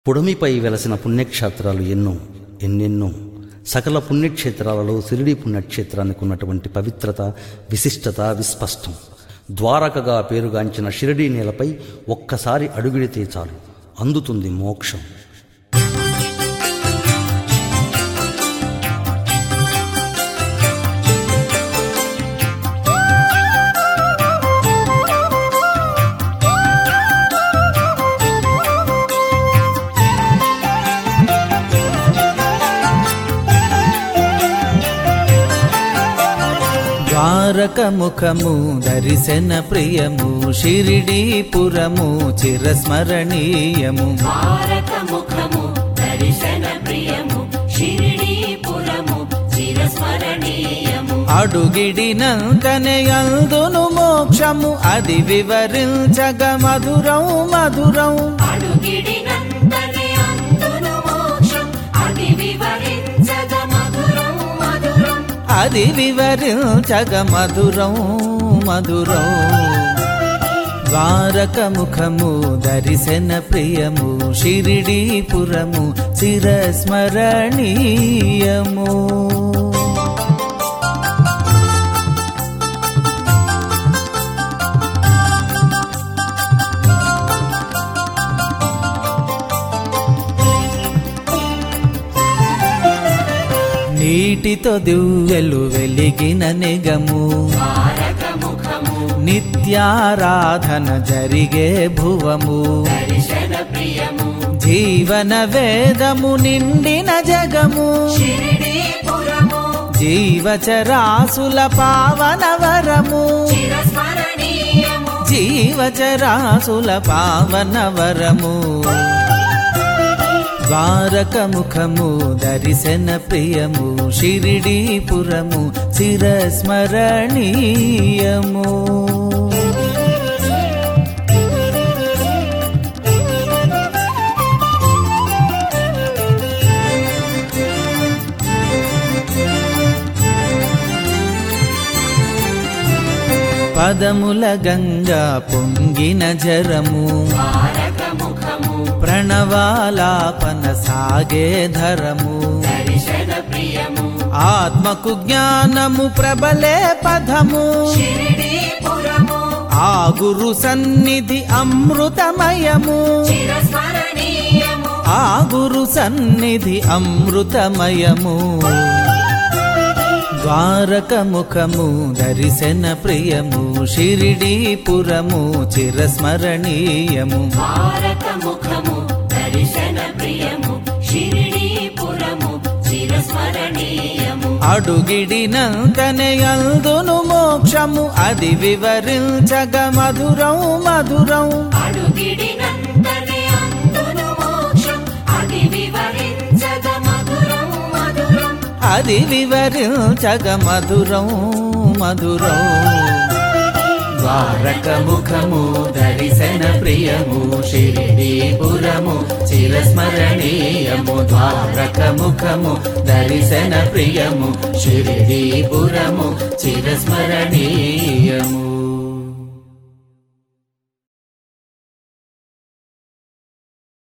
పుడమిపై వెలసిన పుణ్యక్షేత్రాలు ఎన్నో ఎన్నెన్నో సకల పుణ్యక్షేత్రాలలో సిరిడి పుణ్యక్షేత్రానికి ఉన్నటువంటి పవిత్రత విశిష్టత విస్పష్టం ద్వారకగా పేరుగాంచిన షిరిడీ నేలపై ఒక్కసారి అడుగిడితే చాలు అందుతుంది మోక్షం ద్వారకముఖము దర్శన ప్రియము షిరిడీపురము చిరస్మరణీయము భారతముఖము దర్శన ప్రియము షిరిడీపురము చిరస్మరణీయము అడుగిడినంతనే అందును మోక్షము అది వివరించగ మధురం మధురం అడుగిడినంతనే అందును మోక్షం అది వివరించగ మధురం మధురం అది వివరించగ మధురం మధురం ద్వారకముఖము దర్శన ప్రియము షిరిడీపురము చిరస్మరణీయము నీటితో దివ్వెలు వెలిగిన నిగము భారతముఖము నిత్యారాధన జరిగే భువము దర్శన ప్రియము జీవన వేదము నిండిన జగము షిరిడీపురము జీవచరాసుల పావనవరము చిరస్మరణీయము జీవచరాసుల పావనవరము ద్వారకముఖము దర్శన ప్రియము షిరిడీపురము చిరస్మరణీయము పదముల గంగా పొంగిన జరము భారతముఖము ప్రణవాలాపన సాగే ధరము దర్శన ప్రియము ఆత్మకు జ్ఞానము ప్రబలే పదము షిరిడీపురము ఆ గురు సన్నిధి అమృతమయము చిరస్మరణీయము ఆ గురు సన్నిధి అమృతమయము ద్వారకముఖము దర్శన ప్రియము షిరిడీపురము చిరస్మరణీయము భారతముఖము దర్శన ప్రియము షిరిడీపురము చిరస్మరణీయము అడుగిడినంతనే అందును మోక్షము అది వివరించగ మధురం మధురం అడుగిడినంతనే అందును మోక్షం అది వివరించగ మధురం మధురం అది వివరించగ మధురం మధురం ద్వారకముఖము దర్శన ప్రియము షిరిడీపురము చిరస్మరణీయము ద్వారకముఖము దర్శన ప్రియము షిరిడీపురము చిరస్మరణీయము